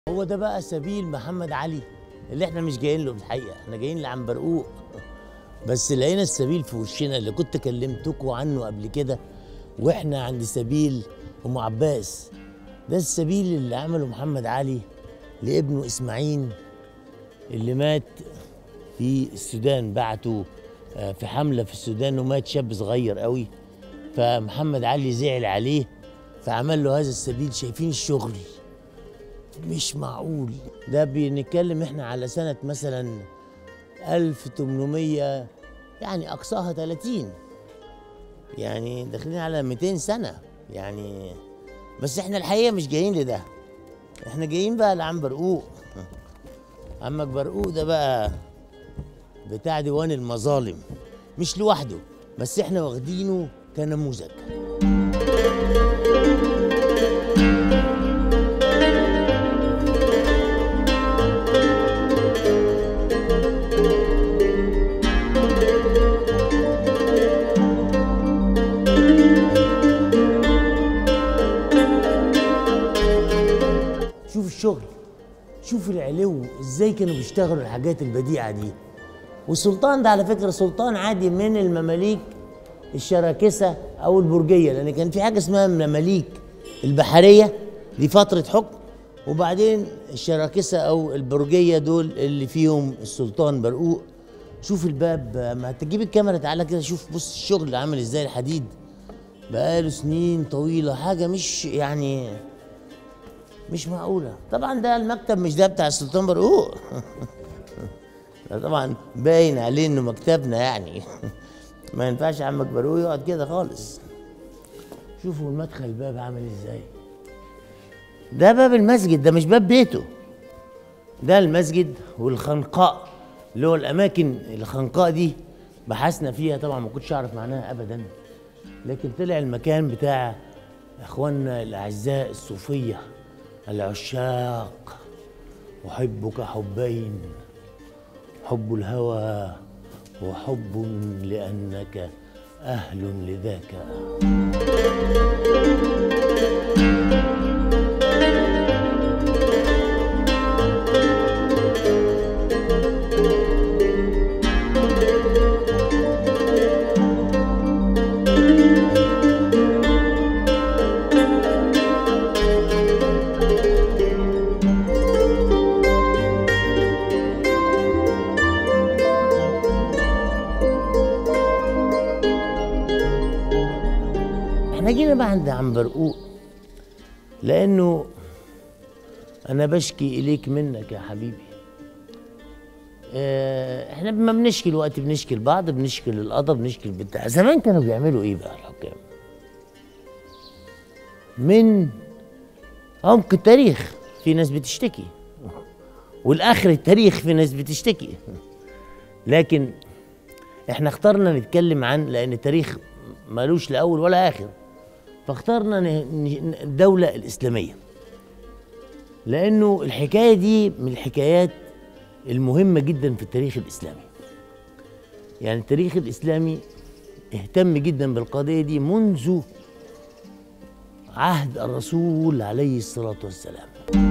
هو ده بقى سبيل محمد علي اللي احنا مش جايين له بالحقيقه احنا جايين لعم برقوق بس لقينا السبيل في وشنا اللي كنت كلمتكم عنه قبل كده واحنا عند سبيل ام عباس ده السبيل اللي عمله محمد علي لابنه اسماعيل اللي مات في السودان بعته آه، في حمله في السودان ومات شاب صغير قوي فمحمد علي زعل عليه فعمل له هذا السبيل شايفين الشغل مش معقول ده بنتكلم احنا على سنة مثلا 1800 يعني أقصاها 30 يعني داخلين على 200 سنة يعني بس احنا الحقيقة مش جايين لده احنا جايين بقى لعم برقوق عمك برقوق ده بقى بتاع ديوان المظالم مش لوحده بس احنا واخدينه كنموذج شوف الشغل شوف العلو ازاي كانوا بيشتغلوا الحاجات البديعه دي والسلطان ده على فكره سلطان عادي من المماليك الشراكسه او البرجيه لان كان في حاجه اسمها المماليك البحريه دي فتره حكم وبعدين الشراكسه او البرجيه دول اللي فيهم السلطان برقوق شوف الباب ما تجيب الكاميرا تعالى كده شوف بص الشغل عامل ازاي الحديد بقاله سنين طويله حاجه مش يعني مش معقولة طبعا ده المكتب مش ده بتاع السلطان برقوق ده طبعا باين عليه انه مكتبنا يعني ما ينفعش عمك برقوق يقعد كده خالص شوفوا المدخل الباب عامل ازاي ده باب المسجد ده مش باب بيته ده المسجد والخنقاء اللي هو الاماكن الخنقاء دي بحثنا فيها طبعا ما كنتش اعرف معناها ابدا لكن طلع المكان بتاع اخواننا الاعزاء الصوفيه العشاق أحبك حبين حب الهوى وحب لأنك أهل لذاك احنا جينا بقى عند عم برقوق لأنه أنا بشكي إليك منك يا حبيبي اه احنا ما بنشكي الوقت بنشكي لبعض بنشكي للقضا بنشكي البتاع زمان كانوا بيعملوا ايه بقى الحكام من عمق التاريخ في ناس بتشتكي والاخر التاريخ في ناس بتشتكي لكن احنا اخترنا نتكلم عن لان التاريخ ملوش لا اول ولا اخر فاخترنا ن- ن- الدوله الاسلاميه لانه الحكايه دي من الحكايات المهمه جدا في التاريخ الاسلامي يعني التاريخ الاسلامي اهتم جدا بالقضيه دي منذ عهد الرسول عليه الصلاه والسلام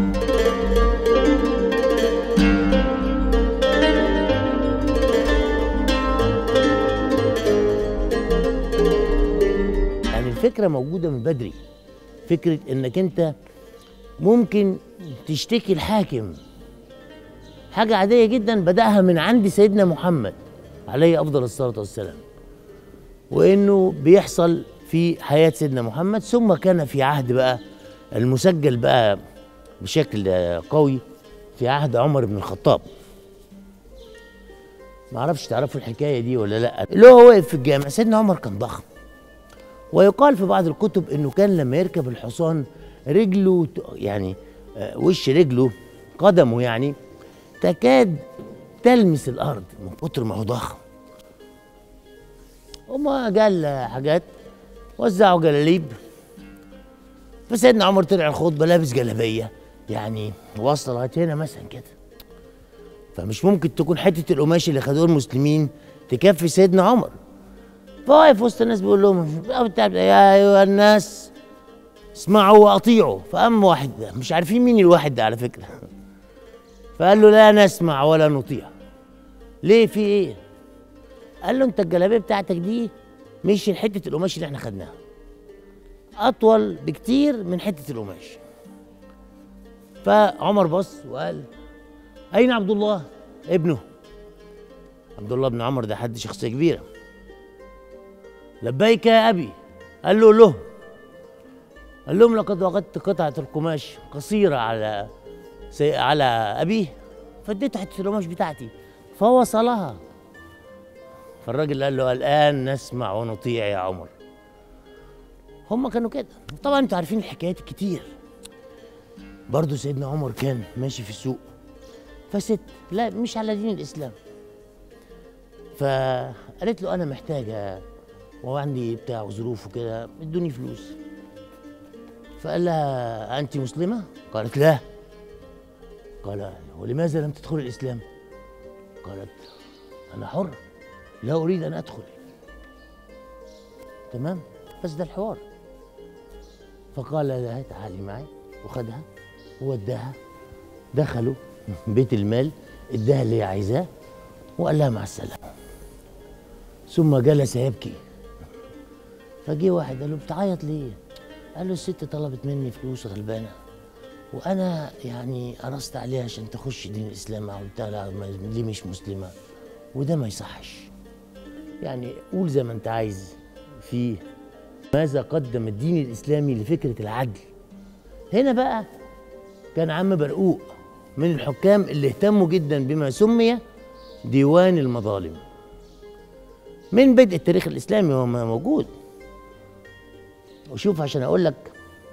يعني الفكره موجوده من بدري فكره انك انت ممكن تشتكي الحاكم حاجه عاديه جدا بداها من عند سيدنا محمد عليه افضل الصلاه والسلام وانه بيحصل في حياه سيدنا محمد ثم كان في عهد بقى المسجل بقى بشكل قوي في عهد عمر بن الخطاب معرفش تعرفوا الحكايه دي ولا لا اللي هو واقف في الجامع سيدنا عمر كان ضخم ويقال في بعض الكتب انه كان لما يركب الحصان رجله ت- يعني آه، وش رجله قدمه يعني تكاد تلمس الارض من كتر ما هو ضخم هما قال حاجات وزعوا جلاليب فسيدنا عمر طلع الخطبه لابس جلابيه يعني واصله لغايه هنا مثلا كده فمش ممكن تكون حته القماش اللي خدوه المسلمين تكفي سيدنا عمر فواقف وسط الناس بيقول لهم بتاع يا ايها الناس اسمعوا واطيعوا فقام واحد ده مش عارفين مين الواحد ده على فكره فقال له لا نسمع ولا نطيع ليه في ايه قال له انت الجلابيه بتاعتك دي مش حته القماش اللي احنا خدناها اطول بكتير من حته القماش فعمر بص وقال اين عبد الله ابنه عبد الله بن عمر ده حد شخصيه كبيره لبيك يا ابي قال له له قال لهم لقد وجدت قطعه القماش قصيره على سي... على ابيه فاديته حته القماش بتاعتي فوصلها فالراجل قال له الان نسمع ونطيع يا عمر هم كانوا كده طبعا انتوا عارفين الحكايات الكتير برضه سيدنا عمر كان ماشي في السوق فست لا مش على دين الاسلام فقالت له انا محتاجه وعندي بتاع وظروف وكده ادوني فلوس فقال لها انت مسلمه قالت لا قال ولماذا لم تدخل الاسلام قالت انا حر لا اريد ان ادخل تمام بس ده الحوار فقال لها تعالي معي وخدها ووداها دخلوا بيت المال اداها اللي هي عايزاه وقال لها مع السلامه ثم جلس يبكي فجه واحد قال له بتعيط ليه؟ قال له الست طلبت مني فلوس غلبانه وانا يعني قرصت عليها عشان تخش دين الاسلام قلت لها ما- دي مش مسلمه وده ما يصحش يعني قول زي ما انت عايز في ماذا قدم الدين الاسلامي لفكره العدل هنا بقى كان عم برقوق من الحكام اللي اهتموا جدا بما سمي ديوان المظالم من بدء التاريخ الاسلامي هو موجود وشوف عشان اقول لك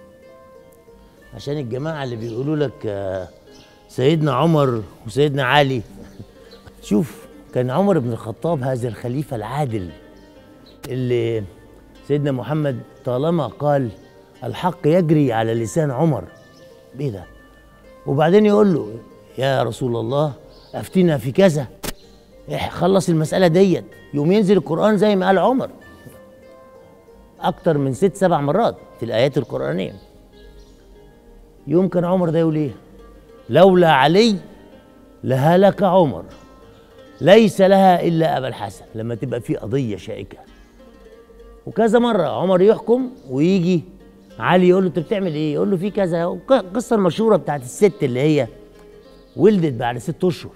عشان الجماعه اللي بيقولوا لك آه، سيدنا عمر وسيدنا علي شوف كان عمر بن الخطاب هذا الخليفه العادل اللي سيدنا محمد طالما قال الحق يجري على لسان عمر ايه ده وبعدين يقول له يا رسول الله افتنا في كذا إح- خلص المساله ديت يوم ينزل القران زي ما قال عمر اكتر من ست سبع مرات في الايات القرانيه يوم كان عمر ده يقول ايه لولا علي لهلك عمر ليس لها الا ابا الحسن لما تبقى في قضيه شائكه وكذا مره عمر يحكم ويجي علي يقول له انت بتعمل ايه يقول له في كذا وك- القصه المشهوره بتاعت الست اللي هي ولدت بعد ست اشهر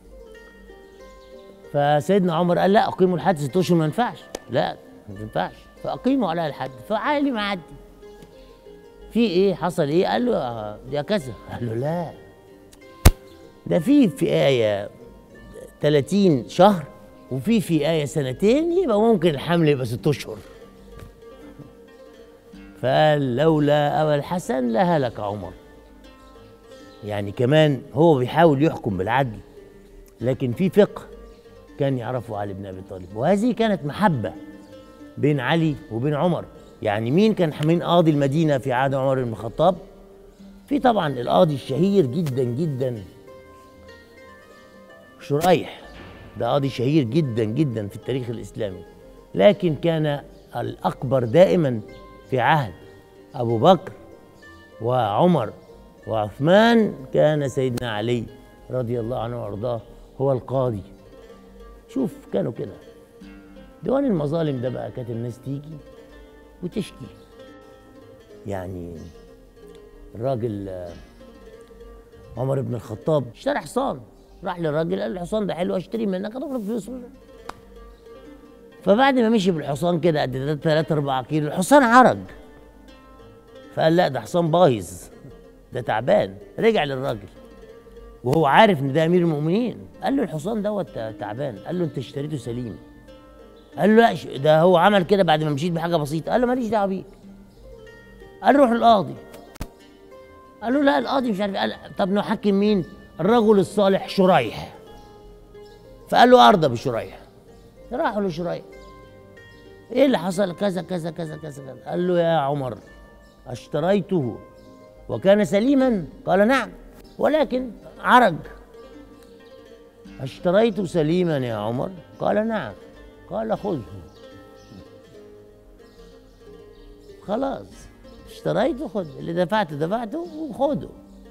فسيدنا عمر قال لا اقيموا الحد ست اشهر ما ينفعش لا ما ينفعش فاقيموا عليها الحد فعلي معدي في ايه حصل ايه قال له آه، ده كذا قال له لا ده في في ايه 30 شهر وفي في ايه سنتين يبقى ممكن الحمل يبقى ست اشهر فقال لولا ابا الحسن لهلك عمر يعني كمان هو بيحاول يحكم بالعدل لكن في فقه كان يعرفه علي بن ابي طالب وهذه كانت محبه بين علي وبين عمر يعني مين كان مين قاضي المدينه في عهد عمر بن الخطاب في طبعا القاضي الشهير جدا جدا شريح ده قاضي شهير جدا جدا في التاريخ الاسلامي لكن كان الاكبر دائما في عهد ابو بكر وعمر وعثمان كان سيدنا علي رضي الله عنه وارضاه هو القاضي شوف كانوا كده ديوان المظالم ده بقى كانت الناس تيجي وتشكي يعني الراجل آه، عمر بن الخطاب اشترى حصان راح للراجل قال له الحصان ده حلو اشتري منك هتاخد فلوس منه فبعد ما مشي بالحصان كده قد 3 4 كيلو الحصان عرج فقال لا ده حصان بايظ ده تعبان رجع للراجل وهو عارف ان ده امير المؤمنين قال له الحصان دوت تعبان قال له انت اشتريته سليم قال له لا ش- ده هو عمل كده بعد ما مشيت بحاجه بسيطه قال له ماليش دعوه بيك قال روح للقاضي قال له لا القاضي مش عارف قال طب نحكم مين الرجل الصالح شريح فقال له ارضى بشريح راحوا لشريح ايه اللي حصل كذا كذا كذا كذا كذا قال له يا عمر اشتريته وكان سليما قال نعم ولكن عرج اشتريت سليما يا عمر قال نعم قال خذه خلاص اشتريته خد اللي دفعته دفعته وخده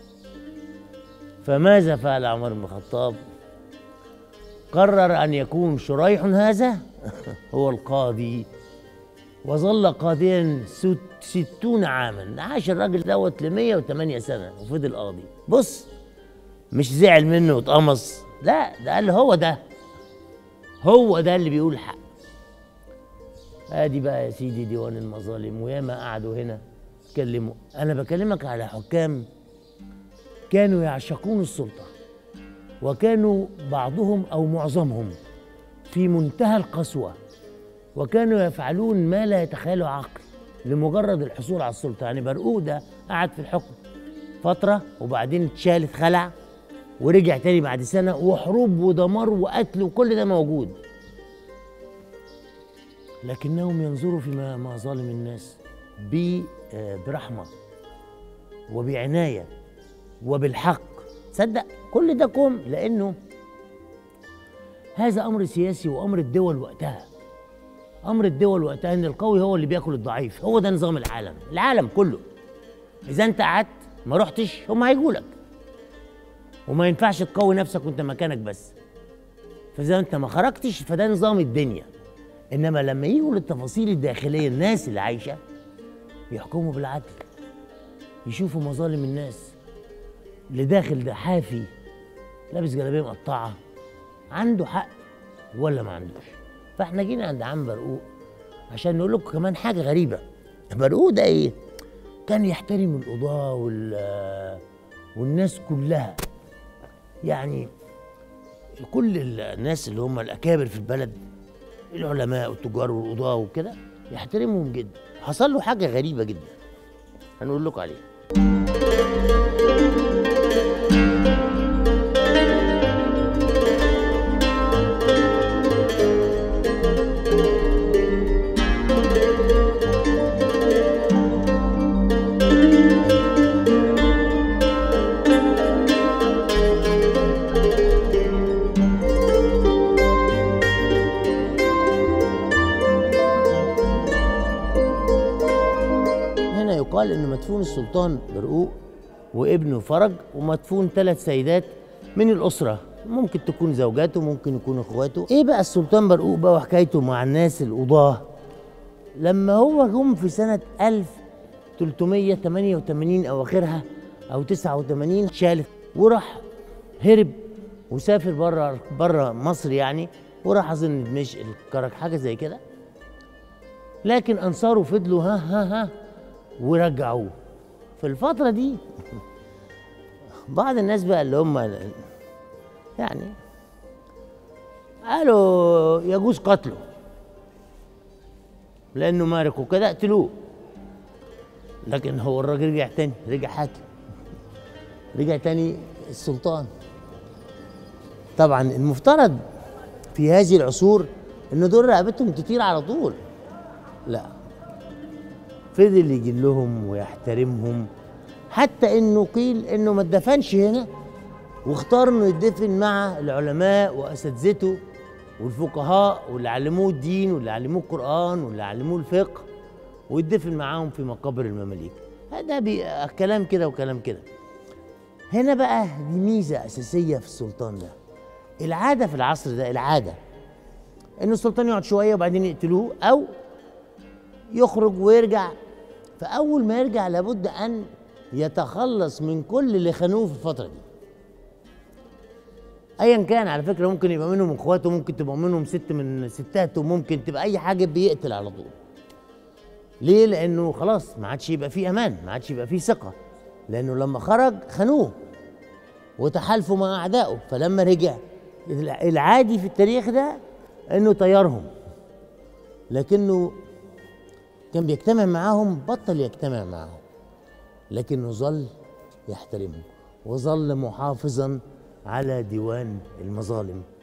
فماذا فعل عمر بن الخطاب قرر أن يكون شريح هذا هو القاضي وظل قاضيا ست ستون عاما عاش الراجل دوت ل 108 سنة وفضل قاضي بص مش زعل منه واتقمص لا ده قال هو ده هو ده اللي بيقول الحق ادي بقى يا سيدي ديوان المظالم وياما قعدوا هنا اتكلموا انا بكلمك على حكام كانوا يعشقون السلطه وكانوا بعضهم او معظمهم في منتهى القسوه وكانوا يفعلون ما لا يتخيله عقل لمجرد الحصول على السلطه يعني برقوق ده قعد في الحكم فتره وبعدين اتشال اتخلع ورجع تاني بعد سنه وحروب ودمار وقتل وكل ده موجود لكنهم ينظروا في ما- مظالم الناس ب- آه، برحمه وبعنايه وبالحق تصدق كل ده كوم لانه هذا امر سياسي وامر الدول وقتها امر الدول وقتها ان القوي هو اللي بياكل الضعيف هو ده نظام العالم العالم كله اذا انت قعدت ما رحتش هم هيجوا لك وما ينفعش تقوي نفسك وانت مكانك بس فاذا انت ما خرجتش فده نظام الدنيا انما لما يجوا للتفاصيل الداخليه الناس اللي عايشه يحكموا بالعدل يشوفوا مظالم الناس اللي داخل ده حافي لابس جلابيه مقطعه عنده حق ولا ما عندوش فاحنا جينا عند عم برقوق عشان نقول لكم كمان حاجه غريبه برقوق ده ايه كان يحترم القضاه وال والناس كلها يعني كل الناس اللي هم الاكابر في البلد العلماء والتجار والقضاه وكده يحترمهم جدا حصل له حاجه غريبه جدا هنقول لكم عليها هنا يقال ان مدفون السلطان برقوق وابنه فرج ومدفون ثلاث سيدات من الاسره ممكن تكون زوجاته ممكن يكونوا اخواته ايه بقى السلطان برقوق بقى وحكايته مع الناس القضاه لما هو جم في سنه 1388 او اخرها او 89 شالت وراح هرب وسافر بره بره مصر يعني وراح اظن دمشق الكرك حاجه زي كده لكن انصاره فضلوا ها ها ها ورجعوه في الفترة دي بعض الناس بقى اللي هم يعني قالوا يجوز قتله لأنه مارك وكده اقتلوه لكن هو الراجل رجع تاني رجع حاكم رجع تاني السلطان طبعا المفترض في هذه العصور ان دول رقبتهم تطير على طول لا فضل يجي لهم ويحترمهم حتى انه قيل انه ما اتدفنش هنا واختار انه يدفن مع العلماء واساتذته والفقهاء واللي علموه الدين واللي علموه القران واللي علموه الفقه ويدفن معاهم في مقابر المماليك هذا بي- كلام كده وكلام كده هنا بقى دي ميزه اساسيه في السلطان ده العاده في العصر ده العاده انه السلطان يقعد شويه وبعدين يقتلوه او يخرج ويرجع فأول ما يرجع لابد أن يتخلص من كل اللي خانوه في الفترة دي أيا كان على فكرة ممكن يبقى منهم إخواته ممكن تبقى منهم ست من ستاته ممكن تبقى أي حاجة بيقتل على طول ليه؟ لأنه خلاص ما عادش يبقى فيه أمان ما عادش يبقى فيه ثقة لأنه لما خرج خانوه وتحالفوا مع أعدائه فلما رجع العادي في التاريخ ده إنه طيرهم لكنه كان بيجتمع معاهم بطل يجتمع معاهم لكنه ظل يحترمهم وظل محافظا على ديوان المظالم